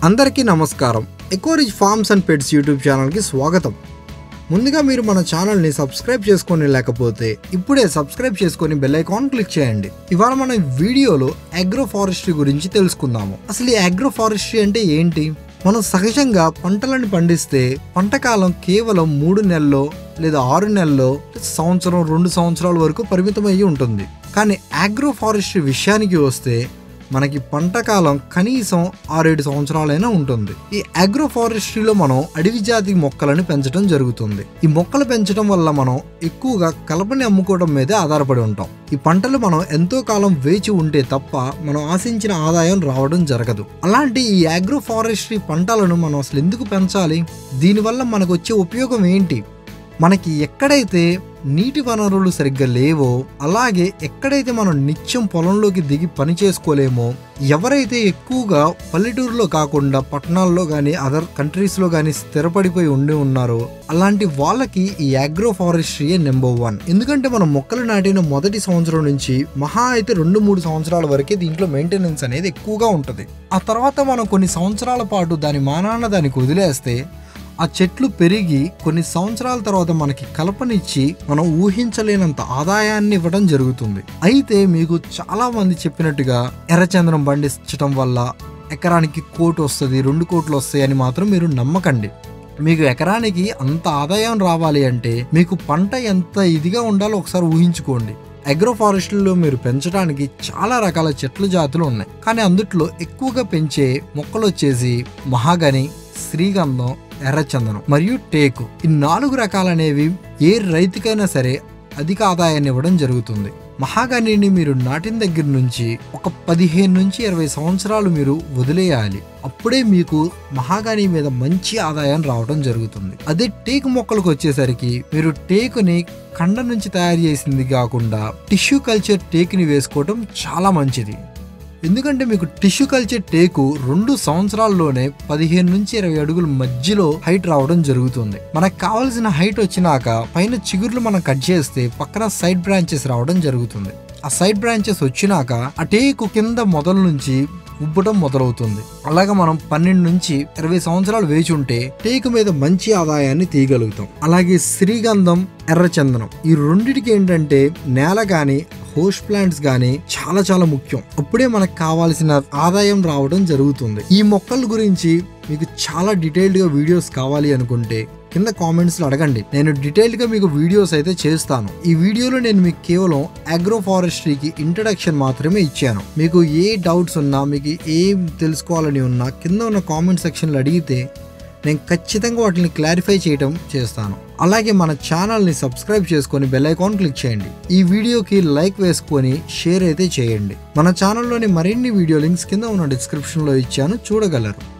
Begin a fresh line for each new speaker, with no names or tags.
అందరికీ నమస్కారం ఎకోరిజ్ ఫార్మ్స్ అండ్ పెట్స్ యూట్యూబ్ ఛానల్కి స్వాగతం ముందుగా మీరు మన ఛానల్ని సబ్స్క్రైబ్ చేసుకొని లేకపోతే ఇప్పుడే సబ్స్క్రైబ్ చేసుకొని బెల్ ఐకాన్ క్లిక్ చేయండి ఇవాళ మనం ఈ వీడియోలో అగ్రో ఫారెస్ట్రీ గురించి తెలుసుకుందాము అసలు ఈ అగ్రో ఫారెస్ట్రీ అంటే ఏంటి మనం సహజంగా పంటలను పండిస్తే పంట కాలం కేవలం మూడు నెలల్లో లేదా ఆరు నెలల్లో సంవత్సరం రెండు సంవత్సరాల వరకు పరిమితమయ్యి ఉంటుంది కానీ అగ్రో ఫారెస్ట్రీ విషయానికి వస్తే మనకి పంట కాలం కనీసం ఆరేడు సంవత్సరాలైనా ఉంటుంది ఈ అగ్రో ఫారెస్ట్రీలో మనం అడవి జాతి మొక్కలను పెంచడం జరుగుతుంది ఈ మొక్కలు పెంచడం వల్ల మనం ఎక్కువగా కలపని అమ్ముకోవడం మీదే ఆధారపడి ఉంటాం ఈ పంటలు మనం ఎంతో కాలం వేచి ఉంటే తప్ప మనం ఆశించిన ఆదాయం రావడం జరగదు అలాంటి ఈ అగ్రో ఫారెస్ట్రీ పంటలను మనం అసలు ఎందుకు పెంచాలి దీనివల్ల మనకు వచ్చే ఉపయోగం ఏంటి మనకి ఎక్కడైతే నీటి వనరులు సరిగ్గా లేవో అలాగే ఎక్కడైతే మనం నిత్యం పొలంలోకి దిగి పని చేసుకోలేమో ఎవరైతే ఎక్కువగా పల్లెటూరులో కాకుండా పట్టణాల్లో కానీ అదర్ కంట్రీస్లో కానీ స్థిరపడిపోయి ఉండి ఉన్నారో అలాంటి వాళ్ళకి ఈ అగ్రో ఫారెస్ట్రీయే నెంబర్ వన్ ఎందుకంటే మనం మొక్కలు నాటిన మొదటి సంవత్సరం నుంచి మహా అయితే రెండు మూడు సంవత్సరాల వరకే దీంట్లో మెయింటెనెన్స్ అనేది ఎక్కువగా ఉంటుంది ఆ తర్వాత మనం కొన్ని సంవత్సరాల పాటు దాని మానాన దానికి వదిలేస్తే ఆ చెట్లు పెరిగి కొన్ని సంవత్సరాల తర్వాత మనకి కల్పనిచ్చి మనం ఊహించలేనంత ఆదాయాన్ని ఇవ్వడం జరుగుతుంది అయితే మీకు చాలా మంది చెప్పినట్టుగా ఎర్రచందనం పండించడం వల్ల ఎకరానికి కోటి వస్తుంది రెండు కోట్లు వస్తాయి అని మాత్రం మీరు నమ్మకండి మీకు ఎకరానికి అంత ఆదాయం రావాలి అంటే మీకు పంట ఎంత ఇదిగా ఉండాలో ఒకసారి ఊహించుకోండి అగ్రో ఫారెస్ట్లో మీరు పెంచడానికి చాలా రకాల చెట్ల జాతులు ఉన్నాయి కానీ అందుట్లో ఎక్కువగా పెంచే మొక్కలు వచ్చేసి మహాగని శ్రీగంధం ఎర్రచందనం మరియు టేకు ఈ నాలుగు రకాలనేవి ఏ రైతుకైనా సరే అధిక ఆదాయాన్ని ఇవ్వడం జరుగుతుంది మహాగనిని మీరు నాటిన దగ్గర నుంచి ఒక పదిహేను నుంచి ఇరవై సంవత్సరాలు మీరు వదిలేయాలి అప్పుడే మీకు మహాగని మీద మంచి ఆదాయం రావడం జరుగుతుంది అదే టేకు మొక్కలకు వచ్చేసరికి మీరు టేకుని కండ నుంచి తయారు చేసింది కాకుండా టిష్యూ కల్చర్ టేకుని వేసుకోవడం చాలా మంచిది ఎందుకంటే మీకు టిష్యూ కల్చర్ టేకు రెండు సంవత్సరాల్లోనే పదిహేను నుంచి ఇరవై అడుగుల మధ్యలో హైట్ రావడం జరుగుతుంది మనకు కావాల్సిన హైట్ వచ్చినాక పైన చిగుర్లు మనం కట్ చేస్తే పక్కన సైడ్ బ్రాంచెస్ రావడం జరుగుతుంది ఆ సైడ్ బ్రాంచెస్ వచ్చినాక ఆ టేకు కింద మొదల నుంచి ఉబ్బటం మొదలవుతుంది అలాగా మనం పన్నెండు నుంచి ఇరవై సంవత్సరాలు వేచి ఉంటే టేకు మీద మంచి ఆదాయాన్ని తీయగలుగుతాం అలాగే శ్రీగంధం ఎర్రచందనం ఈ రెండిటికి ఏంటంటే నేల గాని హోస్ట్ ప్లాంట్స్ గానీ చాలా చాలా ముఖ్యం అప్పుడే మనకు కావాల్సిన ఆదాయం రావడం జరుగుతుంది ఈ మొక్కల గురించి మీకు చాలా డీటెయిల్డ్ గా వీడియోస్ కావాలి అనుకుంటే కింద కామెంట్స్ లో అడగండి నేను డీటెయిల్డ్ గా మీకు వీడియోస్ అయితే చేస్తాను ఈ వీడియోలో నేను మీకు కేవలం అగ్రో ఫారెస్ట్రీకి ఇంట్రడక్షన్ మాత్రమే ఇచ్చాను మీకు ఏ డౌట్స్ ఉన్నా మీకు ఏం తెలుసుకోవాలని ఉన్నా కింద ఉన్న కామెంట్ సెక్షన్లో అడిగితే నేను ఖచ్చితంగా వాటిని క్లారిఫై చేయడం చేస్తాను అలాగే మన ఛానల్ని సబ్స్క్రైబ్ చేసుకొని బెల్ ఐకాన్ క్లిక్ చేయండి ఈ వీడియోకి లైక్ వేసుకొని షేర్ అయితే చేయండి మన ఛానల్లోని మరిన్ని వీడియో లింక్స్ కింద ఉన్న డిస్క్రిప్షన్లో ఇచ్చాను చూడగలరు